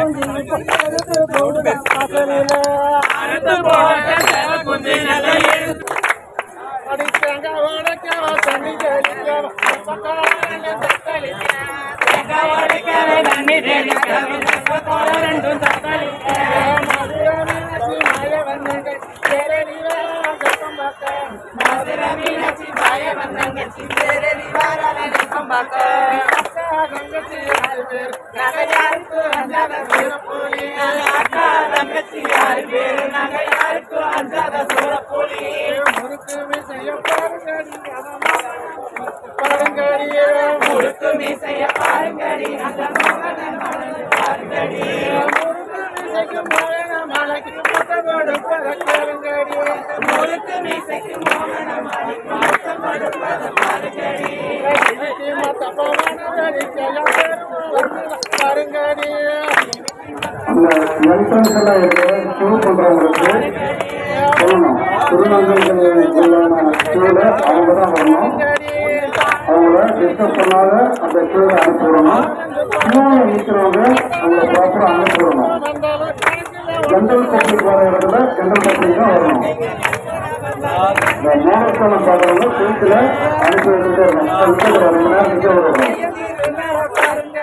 அந்த என்ட்ரன்ஸ் எல்லாம் இருக்கு ஷூ பண்றவங்களுக்கு சொல்லணும் திருநங்கைகள் உள்ளான ஷூல அவங்க தான் வரணும் அவங்கள டிஸ்டர்ப் பண்ணாத அந்த ஷூல அனுப்பிவிடணும் பின்னால நிற்கிறவங்க அவங்கள ப்ராப்பரா அனுப்பிவிடணும் ஜென்ரல் பப்ளிக் வர இடத்துல ஜென்ரல் பப்ளிக் தான் வரணும் இந்த மோனஸ்தானம் பார்க்கறவங்க டென்த்தில் அனுப்பி வச்சுட்டே இருக்கணும் நிற்க ஒரு ரெண்டு நேரம் நிற்க விடணும்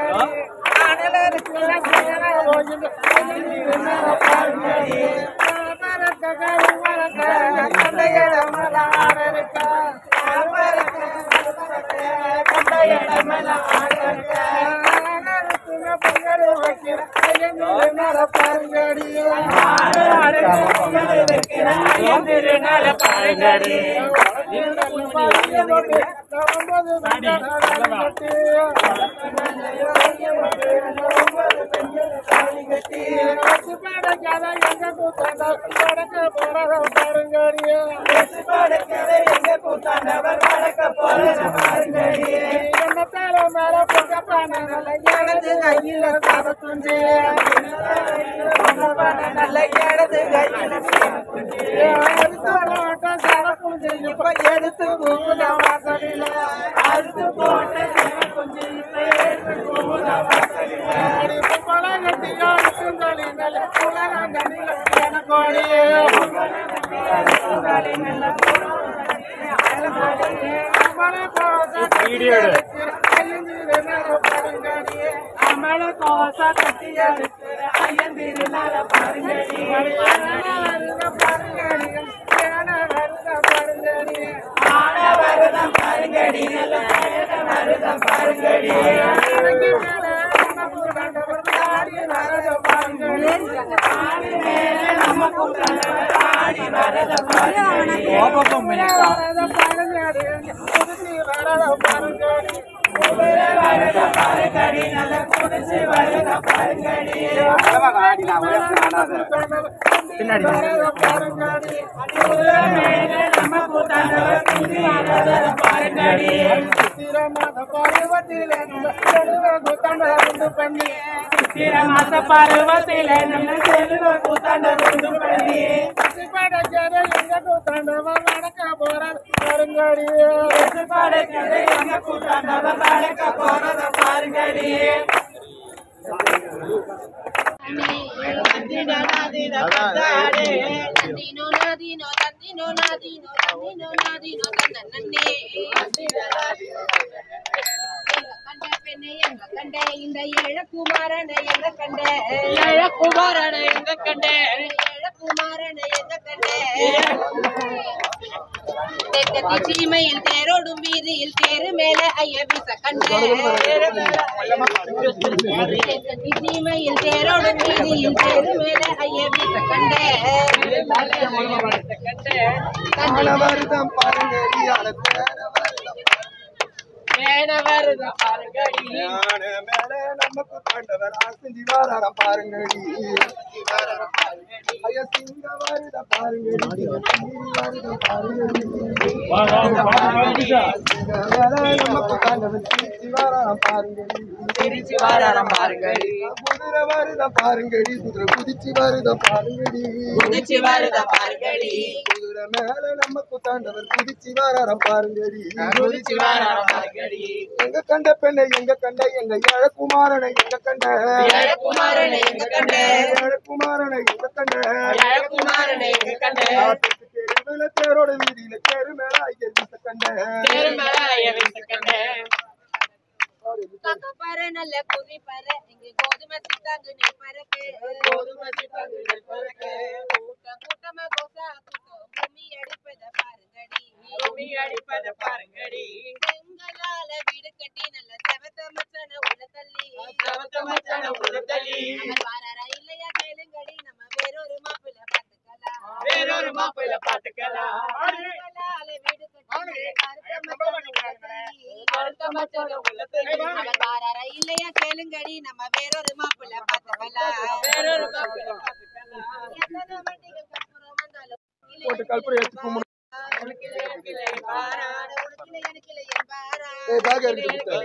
எடுத்து அறுத்து போட்ட அமல கோச கட்டி எடுக்கிற ஐயந்திருநாள பாருங்கடி ஆன வருதம் பாருங்கடி நல்ல வருதம் பாருங்கடி நம்ம கூட்டாளர் ஆடி வரத பாருங்கடி வரத பாருங்கடி நல்ல குடிச்சு வரத பாருங்கடி நம்ம கூட்டாளர் குடி வரத பாருங்கடி சித்திர மாச பருவத்தில நம்ம செல்வ கூத்தாண்ட கொண்டு பண்ணி படைக்கதை எங்க கூட்டாண்டவ படைக்க போறத பாருங்கடி Latino, Latino, Latino, Latino, Latino, Latino, தன்னன்னே. எங்க கண்ட பெண்ணை எங்க கண்ட இந்த இளக்குமாரனை எங்க கண்ட இளக்குமாரனை எங்க கண்ட இளக்குமாரனை எங்க கண்ட தெற்கத்தி சீமையில் தேரோடும் வீதியில் தேரு மேல ஐய வீச கண்ட தெற்கத்தி சீமையில் தேரோடும் வீதியில் தேரு மேல ஐய வீச கண்ட வருதம் பாருங்கடி மேல வருத பாருங்கடி ஞான மேல நமக்கு கண்டவர் ஆசஞ்சி வாரம் பாருங்கடி ஐயா சிங்க வருத பாருங்கடி சீரி வருத பாருங்கடி சிங்க மேல நமக்கு கண்டவர் திருச்சி வாரம் பாருங்கடி திருச்சி வாரம் பாருங்கடி குதிரை வருத பாருங்கடி குதிரை குதிச்சு வருத பாருங்கடி குதிச்சு வருத பாருங்கடி குதிரை மேல நம்ம குத்தாண்டவர் குதிச்சு வாராரம் பாருங்கடி குதிச்சு வாராரம் பாருங்கடி. எங்க கண்ட பெண்ணை எங்க கண்ட எங்க ஏழகுமாரனை எங்க கண்ட ஏழகுமாரனை எங்க கண்ட? ஏழகுமாரனை எங்க கண்ட ஏழகுமாரனை எங்க கண்ட? ஆட்டுக்கு தெருவுல தேரோட வீதியில தேரு மேல ஐயர் வீச கண்ட தேருமலை ஐயவிச கண்ட. காக்கா பாரு நல்ல குதி பாரு இங்க கோதுமை சித்தாங்கு நெல் பறக்கு கோதுமை சித்தாங்கு நெல் பறக்கு. கூட்டம் கூட்டமா கோசா கூட்டம் பூமி அடிப்பத பாருங்கடி பூமி அடிப்பத பாருங்கடி. செங்கலால வீடு கட்டி நல்ல செவத்த மச்சான உள்ள தள்ளி சவத்த மச்சான உள்ள தள்ளி. அவர் வாராரா இல்லையா கேளுங்கடி நம்ம வேறொரு மாப்பிள்ள பாத்துக்கலாம் வேறொரு மாப்பிள்ளை பாத்துக்கலாம். செங்கலால வீடு கட்டி நல்ல கருத்த மச்சான உள்ள தள்ளி கருத்த மச்சான உள்ள தள்ளி. அவர் வாராரா இல்லையா கேளுங்கடி நம்ம வேறொரு மாப்பிள்ள பாத்துக்கலாம் வேறொரு மாப்பிள்ளை பாத்துக்கலாம். எத்தனை வண்டிகள் கற்பூரம் வந்தாலும் போட்டு கற்பூரம் எடுத்து கும்பிடு. உனக்கு இல்லை, எனக்கு இல்லை, பாரா. உனக்கில்லை, எனக்கில்லை என்பாரா? ஏய் பேக் எடுத்து கொடுத்த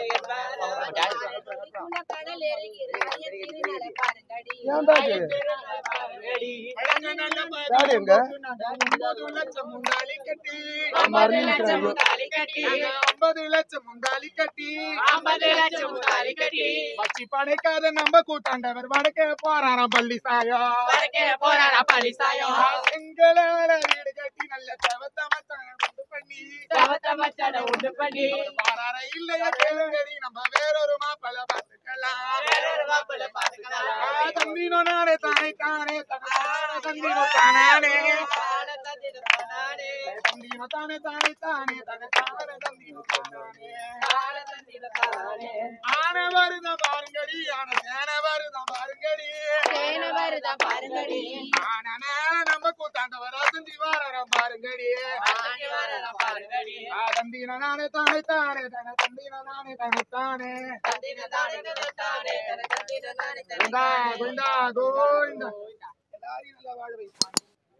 அதுக்குள்ள கடல் இறங்கிறாய், என் திருநாளை பாருங்கடி. ஏன் பேக் பாருங்கடி. டாடி எங்க ஐம்பது லட்சம் முந்தாலி கட்டி ஐம்பது லட்சம் முந்தாலி கட்டி ஐம்பது லட்சம் முந்தாலி கட்டி ஐம்பது லட்சம் முந்தாலி கட்டி வச்சி படைக்காத நம்ம கூத்தாண்டவர் வடக்கே போறாராம் பள்ளி சாயம் வடக்கே போறாரா பழிசாயம் செங்கலால வீடு கட்டி நல்ல தவத்த மச்சான உண்டு பண்ணி தவத்த மச்சான உண்டு பண்ணி பாரார இல்லையா கேளுங்கடி நம்ம வேறொரு மாப்பிள பார்த்துக்கலாம் வேறொரு மாப்பிள்ளை பாத்துக்கலாம் தம்பினோ நானே தானே தானே தானே தம்பினோ தானே ஆன தந்திர தானே தம்பினோ தானே தானே தானே தானே தானே தம்பினோ தானே ஆன தந்திர தானே ஆன வருத பாருங்கடி ஆன சேன வருத பாருங்கடி தேன வருதா பாருங்கடி. ஆன மேல நம்ம கூத்தாண்டவர் அசந்தி வாரம் பாருங்கடி ஆனி வரா பாருங்கடி ஆ தம்பினோ நானே தானே தானே தானே தம்பினோ நானே தானே தானே தந்திர தானே தந்திர தானே தந்திர தானே கோவிந்தா கோவிந்தா கோவிந்தா எல்லாரையும் நல்லா வாழ வைப்பான்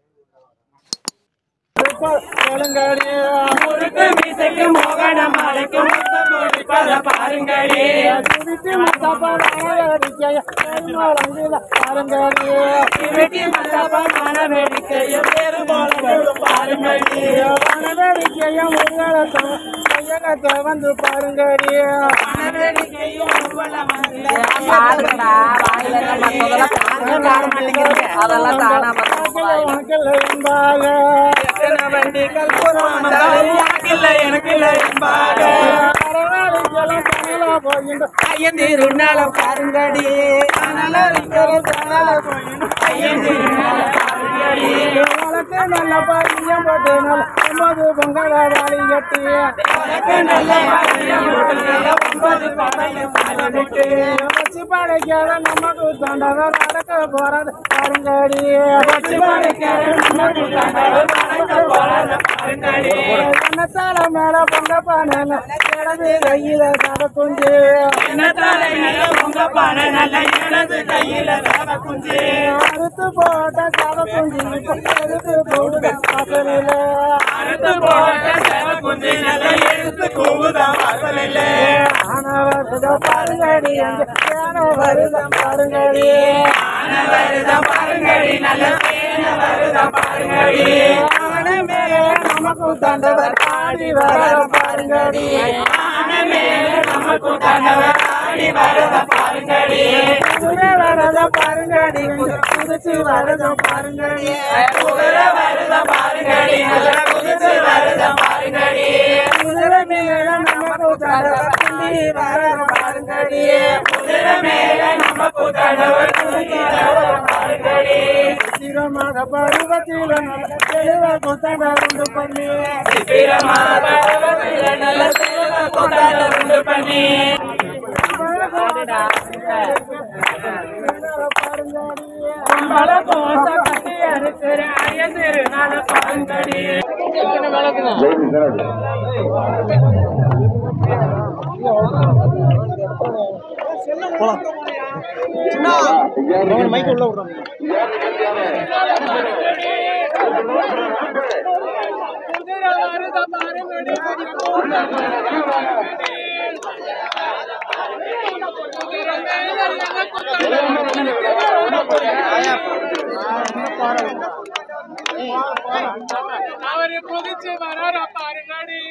முறுக்கு மீசைக்கு மோகன மாலைக்கு முத்தம் கொடுப்பத பாருங்களே வெட்டி மல்லப்பா மன வேடிக்கைய பேரு போல வரும் பாருங்களே வந்து பாருங்கடி மன வேடிக்கையும் உருவல மந்திர அதெல்லாம் காணாம எத்தனை வண்டிகள் புறம் வந்தாலும் எனக்கில்லை எனக்கில்லை என்பாக ஐயன் திருநாள பாருங்கடி ஐயன் திருநாள பாருங்கடி நல்ல பையன் போட்டு நல்ல ஒன்பது பொங்கல வாழி கட்டி உனக்கு நல்ல பாக்கியம் போட்டு நல்ல ஒன்பது படையும் பாருங்கட்டு வச்சு படைக்காத நமக்கு தொண்டவர் நடக்க போறது பாருங்கடி வச்சு படைக்கிற நமக்கு கண்டவர் நடக்க போறத பாருங்கடி எண்ணத்தால மேல பொங்க பானல கிடந்து கையில தட குஞ்சு என்ன தலையில உங்க பண நல்ல இடது கையில தவ குஞ்சு அறுத்து போட்ட தட குஞ்சு இப்ப எதுக்கு போடுது வாசலில அறுத்து போட்ட தவ குஞ்சு நல்ல எடுத்து கூவுதான் வாசலில் ஆன வருத பாருங்கடி எங்க ஏன வருத பாருங்கடி ஆன வருதா பாருங்கடி நல்ல சேன வருதா பாருங்கடி ஆனமே நமக்கு தண்டவர் பாடி வர பாருங்கடி ஆன மேல நம்ம கூட்டாண்டவர் ஆடி வருதா பாருங்கடி குதிரை வரத பாருங்கடி குதிச்சு வரத பாருங்கடி குதிரை வருதா பாருங்கடி நல்ல குதிச்சு வருதா பாருங்கடி குதிரை மேல நமக்கு தண்டவர் குந்தி வர பாருங்கடி குதிரை மேல நம்ம கூட்டாண்டவர் குதிச்சு வருதா பாருங்கடி சிரமாக பருவத்தில நல்ல தெளிவ குத்தண்டர் உண்டு பண்ணி சித்திரமா பருவத்தில நல்ல சிறுவ கூட்டாண்டவர் உண்டு பண்ணி மழை போச கட்டி அறுக்கிற ஐயன் திருநாள பாருங்கடி மைக் உள்ள விடுறோம் பாருங்கடி அவரு குதிச்சு வரார பாருங்கடி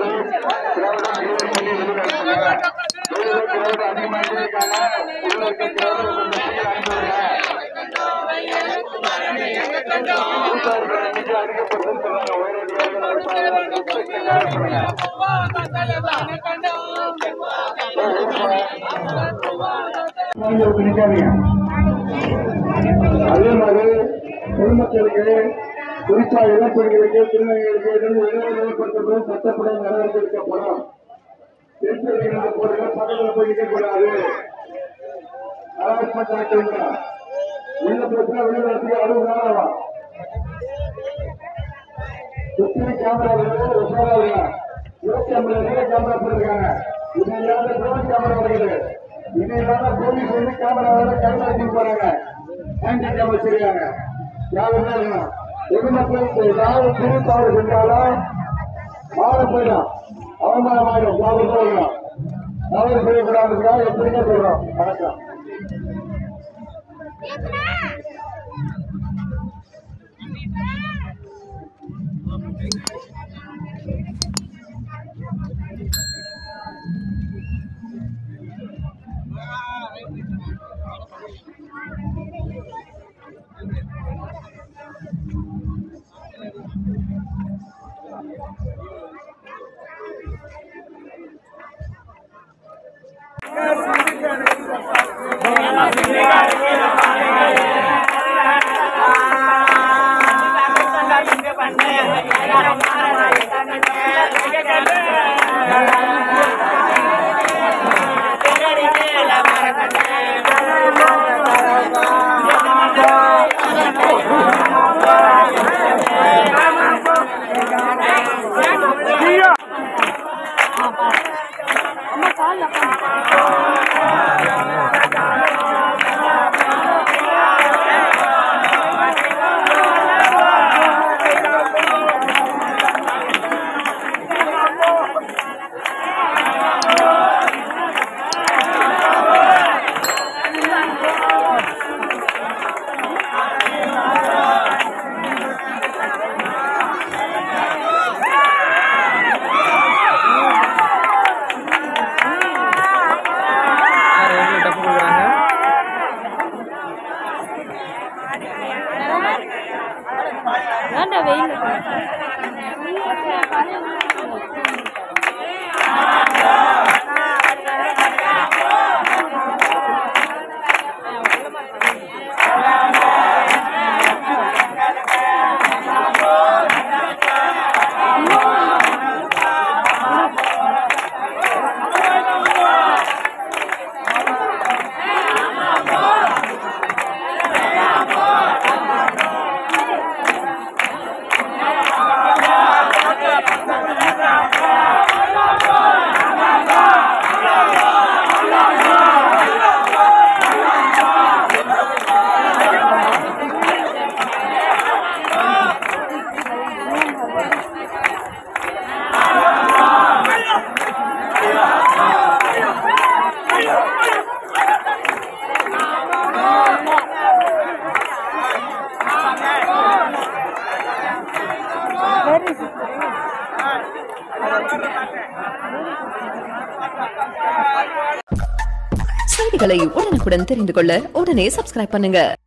நீங்கள் பிடிக்காதீங்க அதே மாதிரி பொதுமக்களுக்கு குறிப்பா இளப்பெண்களுக்கு திருநங்கைகளுக்கு எதிர்ப்பு நிலைப்படுத்துவதும் சட்டப்பட நடவடிக்கை எடுக்கப்படும் திருப்பதிகளுக்கு போடுங்க பக்கத்தில் போய் நிற்கக்கூடாது ஹராஸ்மெண்ட் நடக்குங்க உள்ள பிரச்சனை வெளிநடத்தி அறுபது நாள் ஆகும் சுற்றி கேமரா வருது உஷாரா இருங்க இருபத்தி ஐம்பது நிறைய கேமரா போட்டிருக்காங்க இது இல்லாத ட்ரோன் கேமரா வருது இது இல்லாத போலீஸ் வந்து கேமரா வர கேமரா வச்சுட்டு போறாங்க ஹேண்ட் கேமரா வச்சிருக்காங்க யாருமே இருக்கணும் பொதுமக்களுக்கு ஏதாவது திரு தவறு செஞ்சாலும் மாற போயிடும் அவமானம் ஆயிடும் ஜாகிரதா இருக்கணும் தவறு செய்யக்கூடாதுக்காக எப்படிங்க சொல்றோம் வணக்கம் ஏன்டா வெயில் செய்திகளை உடனுக்குடன் தெரிந்து கொள்ள உடனே சப்ஸ்கிரைப் பண்ணுங்க